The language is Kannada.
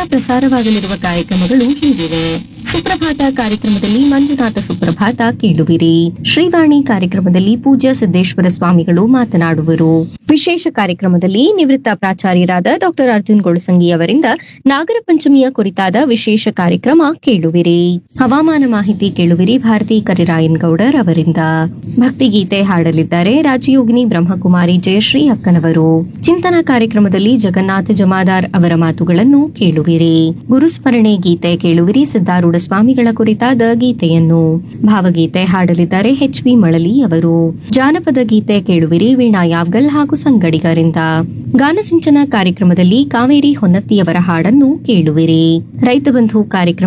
ಪ್ರಸಾರವಾಗಲಿರುವ ಕಾರ್ಯಕ್ರಮಗಳು ಹೀಗಿವೆ ಸುಪ್ರಭಾತ ಕಾರ್ಯಕ್ರಮದಲ್ಲಿ ಮಂಜುನಾಥ ಸುಪ್ರಭಾತ ಕೇಳುವಿರಿ ಶ್ರೀವಾಣಿ ಕಾರ್ಯಕ್ರಮದಲ್ಲಿ ಪೂಜ್ಯ ಸಿದ್ದೇಶ್ವರ ಸ್ವಾಮಿಗಳು ಮಾತನಾಡುವರು ವಿಶೇಷ ಕಾರ್ಯಕ್ರಮದಲ್ಲಿ ನಿವೃತ್ತ ಪ್ರಾಚಾರ್ಯರಾದ ಡಾಕ್ಟರ್ ಅರ್ಜುನ್ ಗೊಳಸಂಗಿ ಅವರಿಂದ ನಾಗರ ಪಂಚಮಿಯ ಕುರಿತಾದ ವಿಶೇಷ ಕಾರ್ಯಕ್ರಮ ಕೇಳುವಿರಿ ಹವಾಮಾನ ಮಾಹಿತಿ ಕೇಳುವಿರಿ ಭಾರತಿ ಕರಿರಾಯನ್ ಗೌಡರ್ ಅವರಿಂದ ಭಕ್ತಿಗೀತೆ ಹಾಡಲಿದ್ದಾರೆ ರಾಜಯೋಗಿನಿ ಬ್ರಹ್ಮಕುಮಾರಿ ಜಯಶ್ರೀ ಅಕ್ಕನವರು ಚಿಂತನ ಕಾರ್ಯಕ್ರಮದಲ್ಲಿ ಜಗನ್ನಾಥ ಜಮಾದಾರ್ ಅವರ ಮಾತುಗಳನ್ನು ಕೇಳುವಿರಿ ಗುರುಸ್ಮರಣೆ ಗೀತೆ ಕೇಳುವಿರಿ ಸಿದ್ದಾರೂಢ ಸ್ವಾಮಿಗಳ ಕುರಿತಾದ ಗೀತೆಯನ್ನು ಭಾವಗೀತೆ ಹಾಡಲಿದ್ದಾರೆ ಎಚ್ ವಿ ಮಳಲಿ ಅವರು ಜಾನಪದ ಗೀತೆ ಕೇಳುವಿರಿ ವೀಣಾ ಯಾವ್ಗಲ್ ಹಾಗೂ ಸಂಗಡಿಗರಿಂದ ಗಾನಸಿಂಚನ ಕಾರ್ಯಕ್ರಮದಲ್ಲಿ ಕಾವೇರಿ ಹೊನ್ನತ್ತಿಯವರ ಹಾಡನ್ನು ಕೇಳುವಿರಿ ರೈತ ಬಂಧು ಕಾರ್ಯಕ್ರಮ